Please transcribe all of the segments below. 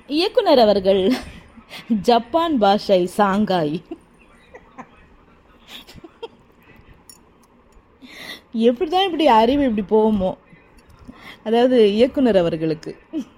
இயக்குனர் அவர்கள் ஜப்பான் பாஷை சாங்காய் எப்படிதான் இப்படி அறிவு இப்படி போகுமோ அதாவது இயக்குனர் அவர்களுக்கு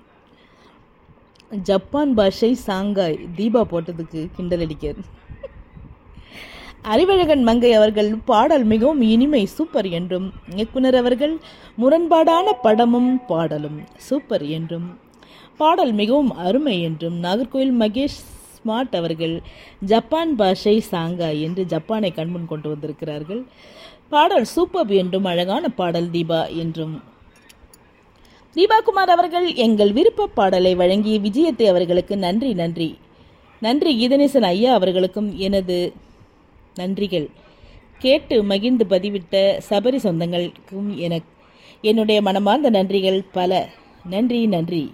ஜப்பான் பாஷை சாங்காய் தீபா போட்டதுக்கு கிண்டல் அடிக்காது அறிவழகன் மங்கை அவர்கள் பாடல் மிகவும் இனிமை சூப்பர் என்றும் இயக்குனர் அவர்கள் முரண்பாடான படமும் பாடலும் சூப்பர் என்றும் பாடல் மிகவும் அருமை என்றும் நாகர்கோவில் மகேஷ் ஸ்மார்ட் அவர்கள் ஜப்பான் பாஷை சாங்காய் என்று ஜப்பானை கண்முன் கொண்டு வந்திருக்கிறார்கள் பாடல் சூப்பர் என்றும் அழகான பாடல் தீபா என்றும் தீபாகுமார் அவர்கள் எங்கள் விருப்ப பாடலை வழங்கிய விஜயத்தை அவர்களுக்கு நன்றி நன்றி நன்றி கீதநேசன் ஐயா அவர்களுக்கும் எனது நன்றிகள் கேட்டு மகிழ்ந்து பதிவிட்ட சபரி சொந்தங்களுக்கும் என என்னுடைய மனமார்ந்த நன்றிகள் பல நன்றி நன்றி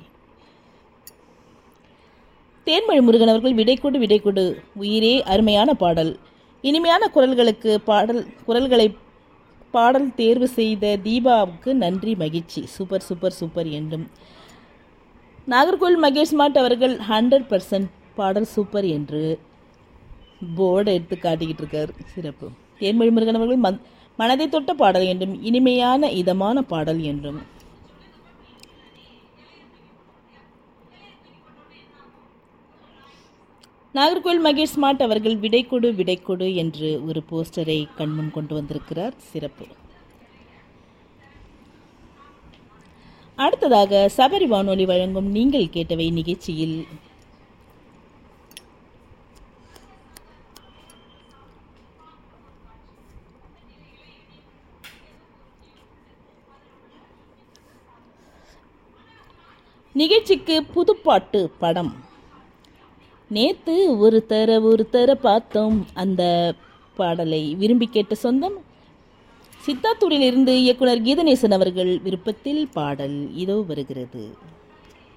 தேன்மொழி முருகன் அவர்கள் விடைக்கொடு விடைக்கொடு உயிரே அருமையான பாடல் இனிமையான குரல்களுக்கு பாடல் குரல்களை பாடல் தேர்வு செய்த தீபாவுக்கு நன்றி மகிழ்ச்சி சூப்பர் சூப்பர் சூப்பர் என்றும் நாகர்கோவில் மகேஷ் மாட் அவர்கள் ஹண்ட்ரட் பர்சன்ட் பாடல் சூப்பர் என்று போர்டை எடுத்து காட்டிக்கிட்டு இருக்கார் சிறப்பு தேன்மொழி முருகன் அவர்கள் மன் மனதை தொட்ட பாடல் என்றும் இனிமையான இதமான பாடல் என்றும் நாகர்கோவில் மகேஷ் ஸ்மார்ட் அவர்கள் விடை கொடு விடை கொடு என்று ஒரு போஸ்டரை கண்முன் கொண்டு வந்திருக்கிறார் சிறப்பு அடுத்ததாக சபரி வானொலி வழங்கும் நீங்கள் கேட்டவை நிகழ்ச்சியில் நிகழ்ச்சிக்கு புதுப்பாட்டு படம் நேத்து ஒரு தர ஒரு தர பார்த்தோம் அந்த பாடலை விரும்பி கேட்ட சொந்தம் சித்தாத்தூரிலிருந்து இயக்குனர் கீதநேசன் அவர்கள் விருப்பத்தில் பாடல் இதோ வருகிறது